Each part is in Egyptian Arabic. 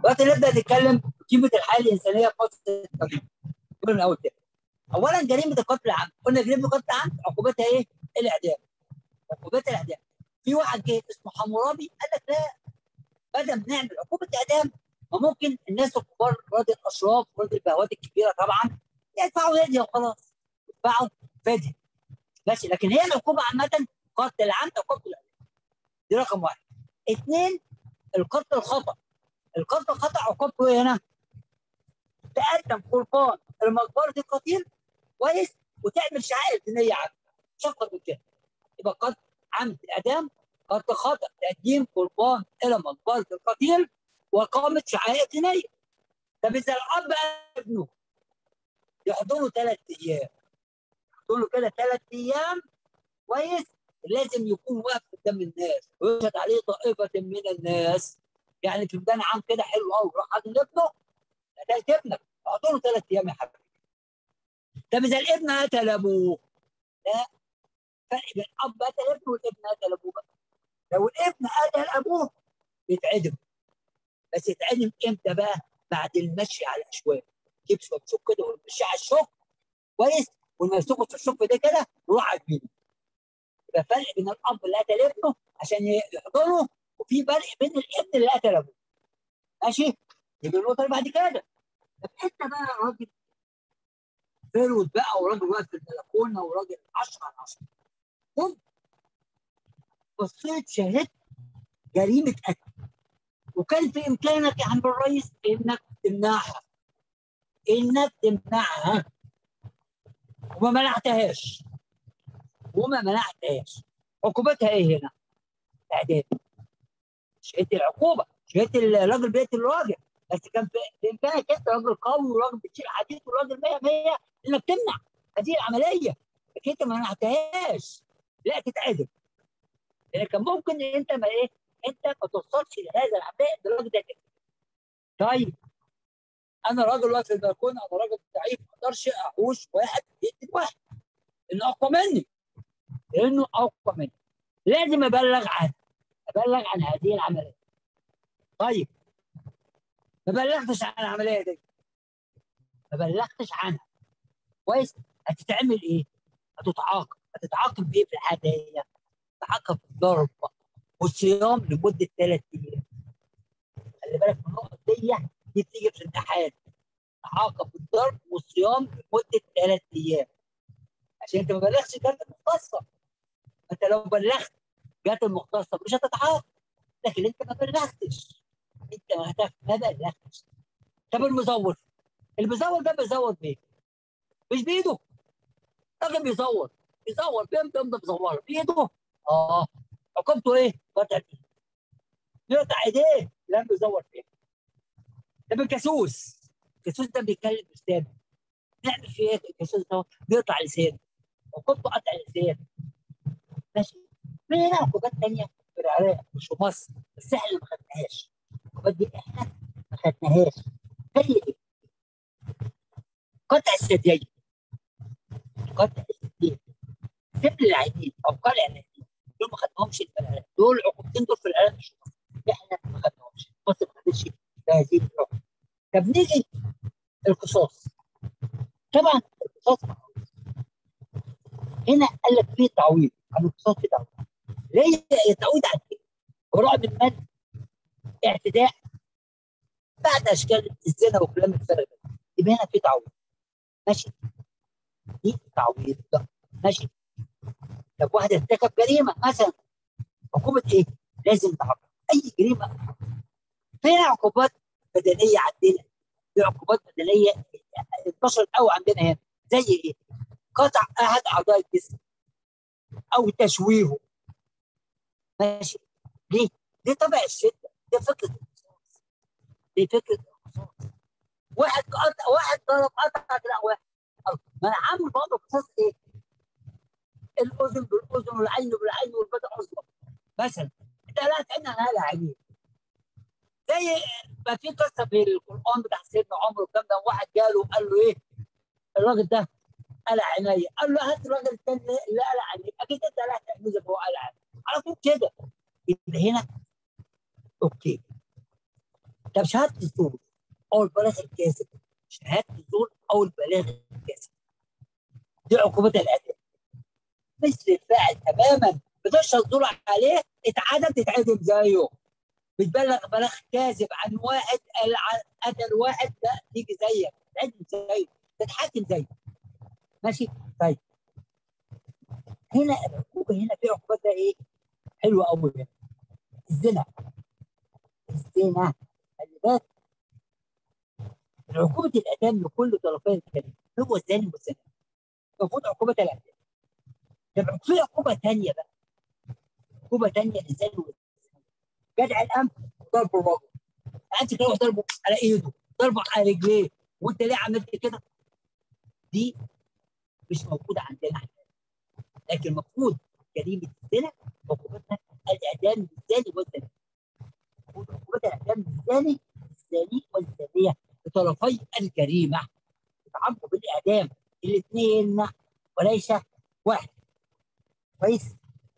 دلوقتي نبدا نتكلم قيمه الحياه الانسانيه في مصر القديمه من الاول كده اولا جريمه القتل العام قلنا جريمه القتل العام عقوبتها ايه؟ الاعدام عقوبتها الاعدام في واحد جه اسمه حمورابي قال لك لا بدل ما نعمل عقوبه اعدام وممكن الناس الكبار راضي الاشراف راضي البهوات الكبيره طبعا يدفعوا فديه وخلاص يدفعوا فديه ماشي لكن هي العقوبه عامه قتل العمد عقوبه الاعدام دي رقم واحد اثنين القتل الخطا القتل الخطا عقوبته ايه هنا؟ تقدم قربان المقبره القتيل كويس وتعمل شعائر دينيه عنه مش اكتر من كده يبقى قتل عمد الاعدام قتل خطا تقديم قربان الى مقبره القتيل واقامه شعائر دينيه طب اذا الاب ابنه يحضنه ثلاث ايام يحضنه كده ثلاث ايام كويس لازم يكون واقف قدام الناس ويشهد عليه طائفه من الناس يعني في ميدان عام كده حلو قوي راح حاضن ابنه قتلت ابنك احضنه ثلاث ايام يا حبيبي طب اذا الابن قتل ابوه لا فرق بين الاب قتل ابنه والابن قتل ابوه بقى لو الابن قتل ابوه يتعدم بس يتعدم امتى بقى؟ بعد المشي على الاشواك جيب شويه شوك كده ويمشي على الشوك كويس ولما يمسكوا في الشوك ده كده يروح عاجبينه يبقى فرق بين الاب اللي قتل ابنه عشان يحضنه وفي فرق بين الابن اللي قتل ابوه ماشي؟ يبقى النقطه اللي بعد كده طب انت بقى راجل فيرود بقى وراجل واقف في البلكونه وراجل 10 على 10 قمت بصيت شاهدت جريمه قتل وكان في امكانك يا عم الريس انك تمنعها انك تمنعها وما منعتهاش وما منعتهاش عقوبتها ايه هنا؟ اعدام شهدت العقوبه شهدت الراجل بيت الراجل بس كان في في امكانك انت راجل قوي وراجل بتشيل حديد وراجل 100 100 انك تمنع هذه العمليه لكن انت ما منعتهاش لا تتعدم لان كان ممكن ان انت ما ايه انت ما توصلش لهذا العمليه الراجل ده كده طيب انا راجل واقف في البلكونه انا راجل ضعيف ما اقدرش احوش واحد يقتل واحد لانه اقوى مني لانه اقوى مني لازم ابلغ عنه ابلغ عن هذه العمليه طيب ما بلغتش عن العمليه دي ما بلغتش عنها كويس هتتعمل ايه؟ هتتعاقب هتتعاقب بايه في الحاله دي؟ تتعاقب بالضرب والصيام لمده ثلاث ايام خلي بالك من النقطه دي دي بتيجي في الامتحان تعاقب بالضرب والصيام لمده ثلاث ايام عشان انت ما بلغتش جهات المختصه انت لو بلغت جهات المختصه مش هتتعاقب لكن انت ما بلغتش انت ما هتف- ما بلغتش طب المزور المزور ده بيزور بايه؟ مش بايده راجل بيزور بيزور بيمتى يمضي مزوره بايده اه عقوبته ايه؟ قطع ايده يقطع ايديه لا بيزور فيه طب الجاسوس الجاسوس ده بيتكلم لسانه نعمل فيه ايه الجاسوس ده بيقطع لسانه عقوبته قطع لسانه ماشي في هنا عقوبات ثانيه في العراق مش في مصر بس احنا اللي ما خدناهاش العقوبات دي احنا ما خدناهاش زي ايه؟ قطع الثديين قطع الثديين سبل العينين او قلع العينين دول ما خدناهمش العراق دول عقوبتين دول في العراق مش في مصر احنا ما خدناهمش مصر ما خدتش بهذه الحكم طب نيجي القصاص طبعا القصاص معروف. هنا قال لك فيه تعويض عن القصاص في تعويض ليه تعويض عن ايه؟ وراء بالمال اعتداء بعد اشكال الزنا وكلام الفرق ده يبقى هنا في تعويض ماشي دي تعويض ماشي طب واحد ارتكب جريمه مثلا عقوبه ايه؟ لازم تعاقب اي جريمه فين عقوبات بدنيه عندنا؟ في عقوبات بدنيه انتشرت قوي عندنا هنا زي ايه؟ قطع احد اعضاء الجسم او تشويهه ماشي ليه؟ دي طبع الشده دي فكره القصاص دي فكره القصاص واحد قطع واحد ضرب قطع لا واحد ما انا عامل برضه قصاص ايه؟ الاذن بالاذن والعين بالعين والبدن اصلا مثلا انت لا تعمل عن هذا عجيب زي ما في قصه في القران بتاع سيدنا عمر والكلام ده واحد جاله وقال له ايه الراجل ده قلع عيني قال له هات الراجل الثاني اللي قلع عيني اكيد انت قلعت عيني هو قلع عيني على طول كده يبقى هنا اوكي طب شهاده الزور او البلاغ الكاذب شهاده الزور او البلاغ الكاذب دي عقوبتها الاعدام مثل الفاعل تماما بتشهد الزور عليه اتعدم تتعدم زيه بتبلغ بلاغ كاذب عن واحد قال ع- قتل واحد ده تيجي زيك تتعدم زيه تتحاكم زيه ماشي طيب هنا العقوبه هنا في عقوبتها ايه؟ حلوه قوي هنا الزنا الزنا خلي بالك عقوبه الاعدام لكل طرفي الكلمه هو الزاني والزنا المفروض عقوبه الاعدام طب في عقوبه ثانيه بقى عقوبه ثانيه للزاني والزنا جدع الانف ضرب الرجل انت كده واحد ضربه على ايده ضربه على رجليه وانت ليه عملت كده؟ دي مش موجوده عندنا احنا لكن المفروض جريمه الزنا عقوبتها الاعدام للزاني والزانيه المفروض عقوبتها الاعدام للزاني الزاني والزانيه بطرفي الجريمه يتعاقبوا بالاعدام الاثنين وليس واحد كويس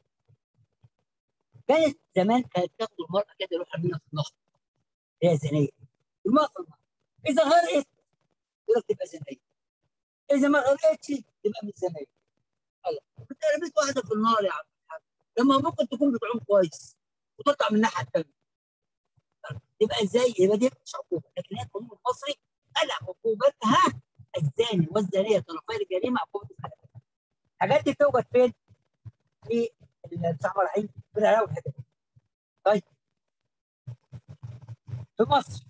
كانت زمان كانت تاخد المراه كده يروح بيها في النهر هي زانيه المراه في النهر اذا غرقت يقول لك تبقى زانيه اذا ما غرقتش تبقى مش زانيه الله انت رميت واحده في النار يا عم الحاج لما ممكن تكون بتعوم كويس وتطلع من الناحيه الثانيه تبقى ازاي؟ يبقى دي مش عقوبه لكن هي القانون المصري قال عقوبتها الزاني والزانيه طرفي الجريمه عقوبه الحياه. الحاجات دي توجد فين؟ في الصحراء العين في العراق والحتت دي. طيب في مصر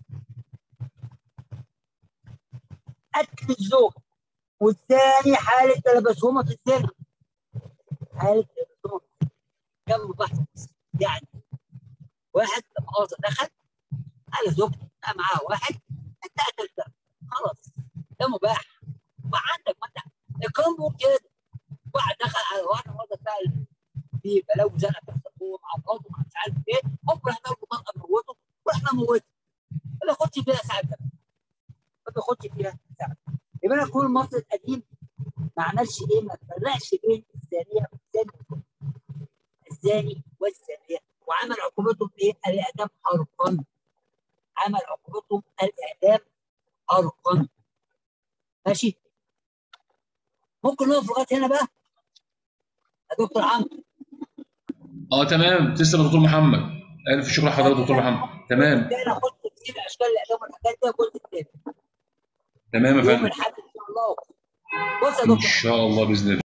قتل الزوج والثاني حاله تلبسهما في الزنا حاله تلبسهما كم بحث يعني واحد مؤاخذه دخل على زوجته بقى معاه واحد انت قتلته خلاص ده مباح وعندك ما انت القانون كده واحد دخل على واحد واحد بتاع في بلاوي زنقه بتحصل جوه مع مراته مع مش عارف ايه ممكن احنا طلقه نموته واحنا نموته ما بياخدش فيها ساعه ما بياخدش فيها ساعه يبقى انا القانون المصري القديم ما عملش ايه ما فرقش بين الزانيه والزاني الزاني والزانيه وعمل عقوبتهم ايه؟ الاعدام حرقا عمل عقوبتهم الاعدام حرقا ماشي ممكن نقف لغايه هنا بقى يا دكتور عمرو اه تمام تسلم يا دكتور محمد الف شكر لحضرتك يا دكتور محمد تمام ده انا اخد تفسير اشكال الاعدام والحاجات دي الجزء الثاني تمام يا يوم فندم الاحد ان شاء الله بص يا ان دكتور شاء الله باذن الله